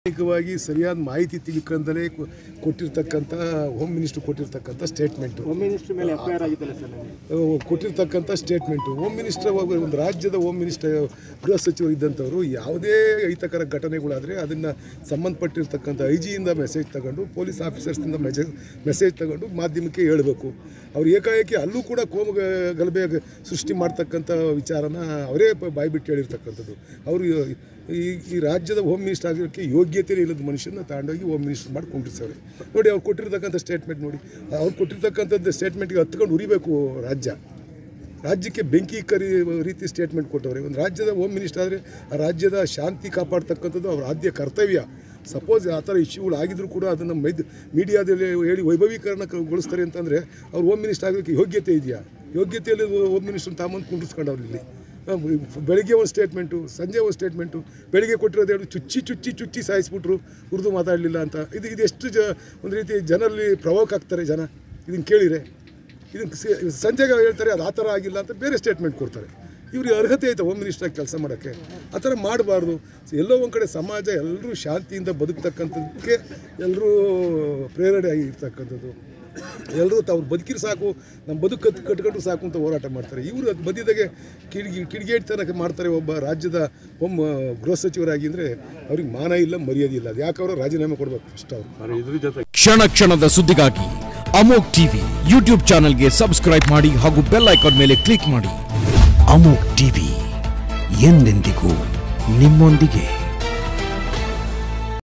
ಪ್ರಾಮಾಣಿಕವಾಗಿ ಸರಿಯಾದ ಮಾಹಿತಿ ತಿಳ್ಕೊಂಡಲೇ ಕೊ- ಕೊಟ್ಟಿರ್ತಕ್ಕಂಥ ಹೋಮ್ ಮಿನಿಸ್ಟರ್ ಕೊಟ್ಟಿರ್ತಕ್ಕಂಥ ಸ್ಟೇಟ್ಮೆಂಟು ಹೋಮ್ ಮಿನಿಸ್ಟರ್ ಮೇಲೆ ಎಫ್ ಐ ಆರ್ ಆಗಿದ್ದಲ್ಲ ಸರ್ ನಿನ್ನೆ? ಕೊಟ್ಟಿರ್ತಕ್ಕಂಥ ಸ್ಟೇಟ್ಮೆಂಟು ಹೋಮ್ ಮಿನಿಸ್ಟರ್ ಒಬ್ಬ- ಒಂದು ರಾಜ್ಯದ ಹೋಮ್ ಮಿನಿಸ್ಟರ್ ಗೃಹ ಸಚಿವರು ಇದ್ದಂಥವ್ರು ಯಾವುದೇ ಅಹಿತಕರ ಘಟನೆಗಳಾದರೆ ಅದನ್ನು ಸಂಬಂಧಪಟ್ಟಿರ್ತಕ್ಕಂಥ ಐ ಜಿಯಿಂದ ಮೆಸೇಜ್ ತಗೊಂಡು ಪೊಲೀಸ್ ಆಫೀಸರ್ಸ್ನಿಂದ ಮೆಸೇಜ್ ಮೆಸೇಜ್ ತಗೊಂಡು ಮಾಧ್ಯಮಕ್ಕೆ ಹೇಳಬೇಕು ಅವ್ರು ಏಕಾಏಕಿ ಅಲ್ಲೂ ಕೂಡ ಕೋಮು ಗ- ಗಲಭೆ ಗ- ಸೃಷ್ಟಿ ಮಾಡ್ತಕ್ಕಂಥ ವಿಚಾರನ ಅವರೇ ಪ- ಬಾಯ್ಬಿಟ್ಟು ಹೇಳಿರ್ತಕ್ಕಂಥದ್ದು ಅವರು ಈ ಈ ರಾಜ್ಯದ ಹೋಮ್ ಮಿನಿಸ್ಟರ್ ಆಗಿರೋಕ್ಕೆ ಯೋಗ್ಯತೆ ಇಲ್ಲದ ಮನುಷ್ಯನ ತಗೊಂಡೋಗಿ ಹೋಮ್ ಮಿನಿಸ್ಟರ್ ಮಾಡಿ ಕುಂಡಿರ್ಸವ್ರೆ ನೋಡಿ ಅವ್ರು ಕೊಟ್ಟಿರ್ತಕ್ಕಂಥ ಸ್ಟೇಟ್ಮೆಂಟ್ ನೋಡಿ ಅವ್ರು ಕೊಟ್ಟಿರ್ತಕ್ಕಂಥದ್ದು ಸ್ಟೇಟ್ಮೆಂಟ್ಗೆ ಹತ್ಕೊಂಡು ಉರಿಬೇಕು ರಾಜ್ಯ ರಾಜ್ಯಕ್ಕೆ ಬೆಂಕಿ ಕರಿ ರೀತಿ ಸ್ಟೇಟ್ಮೆಂಟ್ ಕೊಟ್ಟವ್ರೆ ಒಂದು ರಾಜ್ಯದ ಹೋಮ್ ಮಿನಿಸ್ಟರ್ ಆದರೆ ಆ ರಾಜ್ಯದ ಶಾಂತಿ ಕಾಪಾಡ್ತಕ್ಕಂಥದ್ದು ಅವ್ರ ಆದ್ಯ ಕರ್ತವ್ಯ ಸಪೋಸ್ ಆ ಥರ ಇಶ್ಯೂಗಳು ಆಗಿದ್ರು ಕೂಡ ಅದನ್ನು ಮೈದ್ ಮೀಡಿಯಾದಲ್ಲಿ ಹೇಳಿ ವೈಭವೀಕರಣಗೊಳಿಸ್ತಾರೆ ಅಂತಂದರೆ ಅವ್ರು ಹೋಮ್ ಮಿನಿಸ್ಟರ್ ಆಗೋಕ್ಕೆ ಯೋಗ್ಯತೆ ಇದೆಯಾ ಯೋಗ್ಯತೆಯಲ್ಲಿ ಹೋಮ್ ಮಿನಿಸ್ಟರ್ ತಾಮಂದು ಕುಂಡಿಸ್ಕೊಂಡವ್ರು ಇಲ್ಲಿ ಆ, ಬೆಳಿಗ್ಗೆ ಒಂದು ಸ್ಟೇಟ್ಮೆಂಟು ಸಂಜೆ ಒಂದು ಸ್ಟೇಟ್ಮೆಂಟು ಬೆಳಿಗ್ಗೆ ಕೊಟ್ಟಿರೋದು ಹೇಳಿ ಚುಚ್ಚಿ ಚುಚ್ಚಿ ಚುಚ್ಚಿ ಸಾಯಿಸ್ಬಿಟ್ರು ಉರ್ದು ಮಾತಾಡಲಿಲ್ಲ ಅಂತ ಇದು ಇದು ಎಷ್ಟು ಜ ಒಂದು ರೀತಿ ಜನರಲ್ಲಿ ಪ್ರವೋಕ್ ಆಗ್ತಾರೆ ಜನ ಇದನ್ನು ಕೇಳಿರೆ ಇದನ್ನು ಸಂಜೆಗೆ ಹೇಳ್ತಾರೆ ಅದು ಆ ಥರ ಆಗಿಲ್ಲ ಅಂತ ಬೇರೆ ಸ್ಟೇಟ್ಮೆಂಟ್ ಕೊಡ್ತಾರೆ ಇವ್ರಿಗೆ ಅರ್ಹತೆ ಐತೆ ಹೋಮ್ ಮಿನಿಸ್ಟ್ರಾಗಿ ಕೆಲಸ ಮಾಡೋಕ್ಕೆ ಆ ಥರ ಮಾಡಬಾರ್ದು ಎಲ್ಲೋ ಒಂದು ಕಡೆ ಸಮಾಜ ಎಲ್ಲರೂ ಶಾಂತಿಯಿಂದ ಬದುಕ್ತಕ್ಕಂಥದ್ದಕ್ಕೆ ಎಲ್ಲರೂ ಪ್ರೇರಣೆ ಆಗಿರ್ತಕ್ಕಂಥದ್ದು ಎಲ್ಲರೂ ತಾವು ಬದುಕಿರು ಸಾಕು ನಮ್ಮ ಬದುಕು ಕತ್ ಕಟ್ಕೊಂಡ್ರು ಸಾಕು ಅಂತ ಹೋರಾಟ ಮಾಡ್ತಾರೆ ಇವರು ಅದು ಬದಿದಾಗೆ ಕಿಡಿಗಿ ಕಿಡಿಗೇಡ್ತನಕ್ಕೆ ಮಾಡ್ತಾರೆ ಒಬ್ಬ ರಾಜ್ಯದ ಹೋಮ್ ಗೃಹ ಸಚಿವರಾಗಿ ಅಂದರೆ ಅವ್ರಿಗೆ ಮಾನ ಇಲ್ಲ ಮರ್ಯಾದೆ ಇಲ್ಲ ಅದು ಯಾಕೆ ಅವರು ರಾಜೀನಾಮೆ ಕೊಡ್ಬೇಕು ಫಸ್ಟ್ ಅವರು ಕ್ಷಣ ಕ್ಷಣದ ಸುದ್ದಿಗಾಗಿ ಅಮೋಕ್ ಟಿವಿ ಯೂಟ್ಯೂಬ್ ಚಾನೆಲ್ಗೆ ಸಬ್ಸ್ಕ್ರೈಬ್ ಮಾಡಿ ಹಾಗೂ ಬೆಲ್ ಐಕಾನ್ ಮೇಲೆ ಕ್ಲಿಕ್ ಮಾಡಿ ಅಮೋಕ್ ಟಿವಿ ಎಂದೆಂದಿಗೂ ನಿಮ್ಮೊಂದಿಗೆ